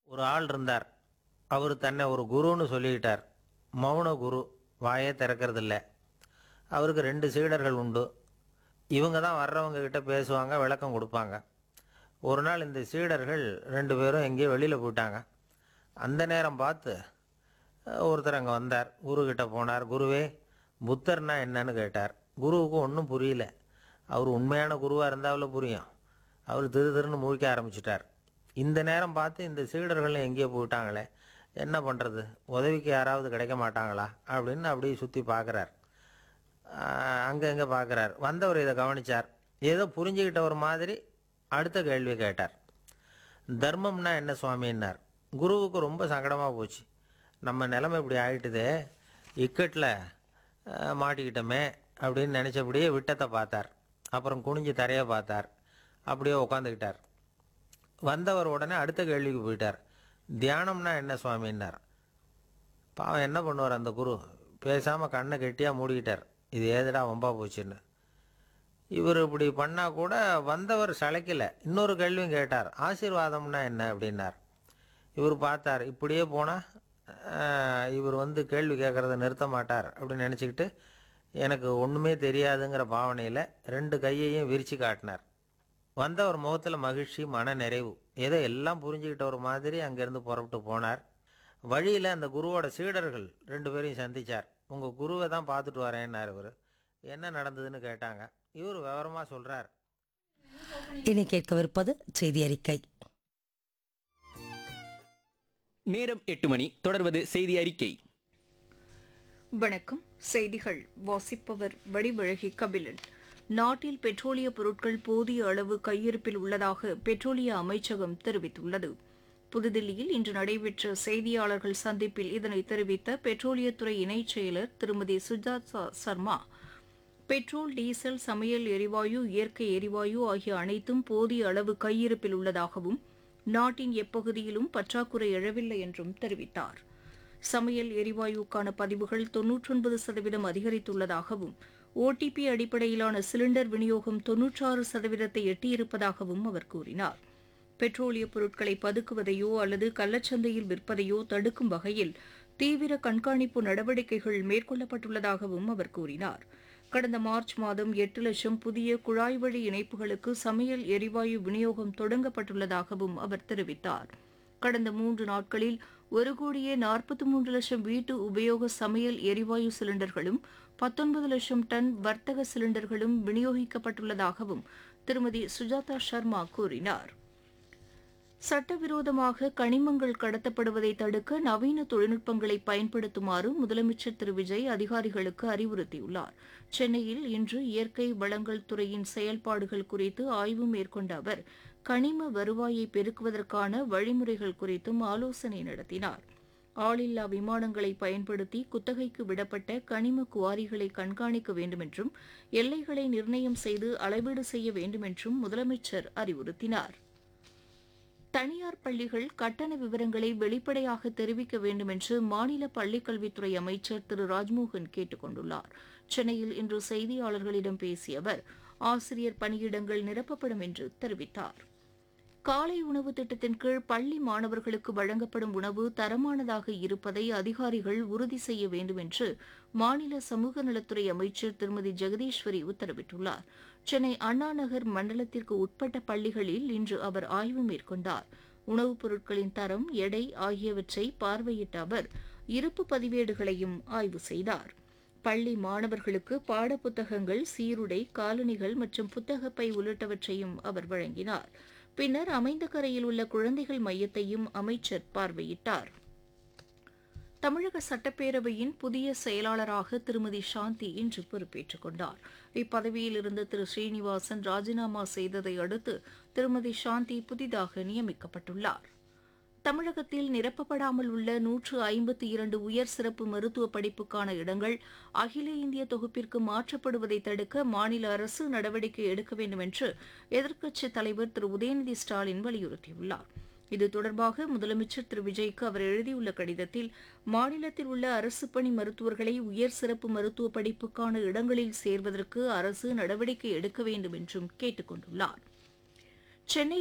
ஒரு ஆள் இருந்தார் அவர் தன்னை ஒரு குருன்னு சொல்லிக்கிட்டார் மௌன குரு வாயே திறக்கறதில்ல அவருக்கு ரெண்டு சீடர்கள் உண்டு இவங்க தான் வர்றவங்க கிட்ட பேசுவாங்க விளக்கம் கொடுப்பாங்க ஒரு நாள் இந்த சீடர்கள் ரெண்டு பேரும் எங்கேயோ வெளியில் போயிட்டாங்க அந்த நேரம் பார்த்து அஹ், ஒருத்தர் அங்கே வந்தார் குரு கிட்ட போனார் குருவே புத்தர்னா என்னன்னு கேட்டார் குருவுக்கு ஒன்றும் புரியல அவர் உண்மையான குருவாக இருந்தாவில் புரியும் அவர் திரு திருன்னு முழிக்க ஆரம்பிச்சிட்டார் இந்த நேரம் பார்த்து இந்த சீடர்கள் எங்கேயோ போயிட்டாங்களே என்ன பண்ணுறது உதவிக்கு யாராவது கிடைக்க மாட்டாங்களா அப்படின்னு அப்படியே சுற்றி பார்க்குறார் அங்கே எங்கே பார்க்குறார் வந்தவர் இதை கவனிச்சார் ஏதோ புரிஞ்சுக்கிட்ட ஒரு மாதிரி அடுத்த கேள்வி கேட்டார் தர்மம்னா என்ன சுவாமின்னார் குருவுக்கு ரொம்ப சங்கடமாக போச்சு நம்ம நிலைமை இப்படி ஆயிட்டுதே இக்கட்டில் அஹ், மாட்டிக்கிட்டோமே அப்படின்னு நினச்சபடியே விட்டத்தை பார்த்தார் அப்புறம் குனிஞ்சு தரையை பார்த்தார் அப்படியே உட்காந்துக்கிட்டார் வந்தவர் உடனே அடுத்த கேள்விக்கு போயிட்டார் தியானம்னா என்ன சுவாமின்னார் பாவம் என்ன பண்ணுவார் அந்த குரு பேசாமல் கண்ணை கெட்டியாக மூடிக்கிட்டார் இது ஏதுடா வம்பா போச்சுன்னு இவர் இப்படி பண்ணால் கூட வந்தவர் சளைக்கல இன்னொரு கேள்வியும் கேட்டார் ஆசீர்வாதம்னா என்ன அப்படின்னார் இவர் பார்த்தார் இப்படியே போனால் இவர் வந்து கேள்வி கேட்குறத நிறுத்த மாட்டார் அப்படின்னு நினச்சிக்கிட்டு எனக்கு ஒன்றுமே தெரியாதுங்கிற பாவனையில் ரெண்டு கையையும் விரித்து காட்டினார் வந்தவர் முகத்தில் மகிழ்ச்சி மன நிறைவு ஏதோ எல்லாம் புரிஞ்சுக்கிட்ட ஒரு மாதிரி அங்கேருந்து புறப்பட்டு போனார் வழியில் அந்த குருவோட சீடர்கள் ரெண்டு பேரையும் சந்திச்சார் உங்கள் குருவை தான் பார்த்துட்டு வரேன்னார் இவர் என்ன நடந்ததுன்னு கேட்டாங்க இவர் விவரமாக சொல்கிறார் இனி கேட்கவிருப்பது செய்தி அறிக்கை நேரம் எட்டு மணி தொடர்வது செய்தி அறிக்கை வணக்கம் செய்திகள் வாசிப்பவர் வடிவழகி கபிலன் நாட்டில் பெட்ரோலிய பொருட்கள் போதிய அளவு கையிருப்பில் உள்ளதாக பெட்ரோலிய அமைச்சகம் தெரிவித்துள்ளது புதுதில்லியில் இன்று நடைபெற்ற செய்தியாளர்கள் சந்திப்பில் இதனை தெரிவித்த பெட்ரோலியத்துறை இணைச் செயலர் திருமதி சுஜாதா சர்மா பெட்ரோல் டீசல் சமையல் எரிவாயு இயற்கை எரிவாயு ஆகிய அனைத்தும் போதிய அளவு கையிருப்பில் உள்ளதாகவும் நாட்டின் எப்பகுதியிலும் பற்றாக்குறை எழவில்லை என்றும் தெரிவித்தார் சமையல் எரிவாயுக்கான பதிவுகள் தொன்னூற்றொன்பது சதவீதம் அதிகரித்துள்ளதாகவும் ஓடிபி அடிப்படையிலான சிலிண்டர் விநியோகம் தொன்னூற்றாறு சதவீதத்தை எட்டியிருப்பதாகவும் அவர் கூறினார் பெட்ரோலிய பொருட்களை பதுக்குவதையோ அல்லது கள்ளச்சந்தையில் விற்பதையோ தடுக்கும் வகையில் தீவிர கண்காணிப்பு நடவடிக்கைகள் மேற்கொள்ளப்பட்டுள்ளதாகவும் அவர் கூறினார் கடந்த மார்ச் மாதம் எட்டு லட்சம் புதிய குழாய் வழி இணைப்புகளுக்கு சமையல் எரிவாயு விநியோகம் தொடங்கப்பட்டுள்ளதாகவும் அவர் தெரிவித்தார் கடந்த மூன்று நாட்களில் ஒரு கோடியே நாற்பத்தி மூன்று லட்சம் வீட்டு உபயோக சமையல் எரிவாயு சிலிண்டர்களும் பத்தொன்பது லட்சம் டன் வர்த்தக சிலிண்டர்களும் விநியோகிக்கப்பட்டுள்ளதாகவும் திருமதி சுஜாதா சர்மா கூறினார் சட்டவிரோதமாக கனிமங்கள் கடத்தப்படுவதை தடுக்க நவீன தொழில்நுட்பங்களை பயன்படுத்துமாறு முதலமைச்சர் திரு விஜய் அதிகாரிகளுக்கு அறிவுறுத்தியுள்ளார் சென்னையில் இன்று இயற்கை வளங்கள் துறையின் செயல்பாடுகள் குறித்து ஆய்வு மேற்கொண்ட அவர் கனிம வருவாயை பெருக்குவதற்கான வழிமுறைகள் குறித்தும் ஆலோசனை நடத்தினார் ஆளில்லா விமானங்களை பயன்படுத்தி குத்தகைக்கு விடப்பட்ட கனிம குவாரிகளை கண்காணிக்க வேண்டுமென்றும் எல்லைகளை நிர்ணயம் செய்து அளவீடு செய்ய வேண்டுமென்றும் முதலமைச்சர் அறிவுறுத்தினார் தனியார் பள்ளிகள் கட்டண விவரங்களை வெளிப்படையாக தெரிவிக்க வேண்டும் என்று மாநில பள்ளிக்கல்வித்துறை அமைச்சர் திரு ராஜ்மோகன் கேட்டுக் கொண்டுள்ளார் சென்னையில் இன்று செய்தியாளர்களிடம் பேசிய அவர் ஆசிரியர் பணியிடங்கள் நிரப்பப்படும் என்று தெரிவித்தார் காலை உணவு திட்டத்தின் கீழ் பள்ளி மாணவர்களுக்கு வழங்கப்படும் உணவு தரமானதாக இருப்பதை அதிகாரிகள் உறுதி செய்ய வேண்டும் என்று மாநில சமூக நலத்துறை அமைச்சர் திருமதி ஜெகதீஸ்வரி உத்தரவிட்டுள்ளார் சென்னை அண்ணா நகர் மண்டலத்திற்கு உட்பட்ட பள்ளிகளில் இன்று அவர் ஆய்வு மேற்கொண்டார் உணவுப் பொருட்களின் தரம் எடை ஆகியவற்றை பார்வையிட்ட அவர் இருப்பு பதிவேடுகளையும் ஆய்வு செய்தார் பள்ளி மாணவர்களுக்கு பாடப்புத்தகங்கள் சீருடை காலணிகள் மற்றும் புத்தகப்பை உள்ளிட்டவற்றையும் அவர் வழங்கினார் பின்னர் அமைந்த கரையில் உள்ள குழந்தைகள் மையத்தையும் அமைச்சர் பார்வையிட்டார் தமிழக சட்டப்பேரவையின் புதிய செயலாளராக திருமதி சாந்தி இன்று பொறுப்பேற்றுக் கொண்டார் இப்பதவியில் இருந்த திரு ஸ்ரீனிவாசன் ராஜினாமா செய்ததை அடுத்து திருமதி சாந்தி புதிதாக நியமிக்கப்பட்டுள்ளார் தமிழகத்தில் நிரப்பப்படாமல் உள்ள நூற்று ஐம்பத்தி இரண்டு உயர் சிறப்பு மருத்துவ படிப்புக்கான இடங்கள் அகில இந்திய தொகுப்பிற்கு மாற்றப்படுவதை தடுக்க மாநில அரசு நடவடிக்கை எடுக்க வேண்டும் என்று எதிர்க்கட்சித் தலைவர் திரு உதயநிதி ஸ்டாலின் வலியுறுத்தியுள்ளார் இது தொடர்பாக முதலமைச்சர் திரு விஜய்க்கு அவர் எழுதியுள்ள கடிதத்தில் மாநிலத்தில் உள்ள அரசு பணி மருத்துவர்களை உயர் சிறப்பு மருத்துவ படிப்புக்கான இடங்களில் சேர்வதற்கு அரசு நடவடிக்கை எடுக்க வேண்டும் என்றும் கேட்டுக் கொண்டுள்ளார் சென்னை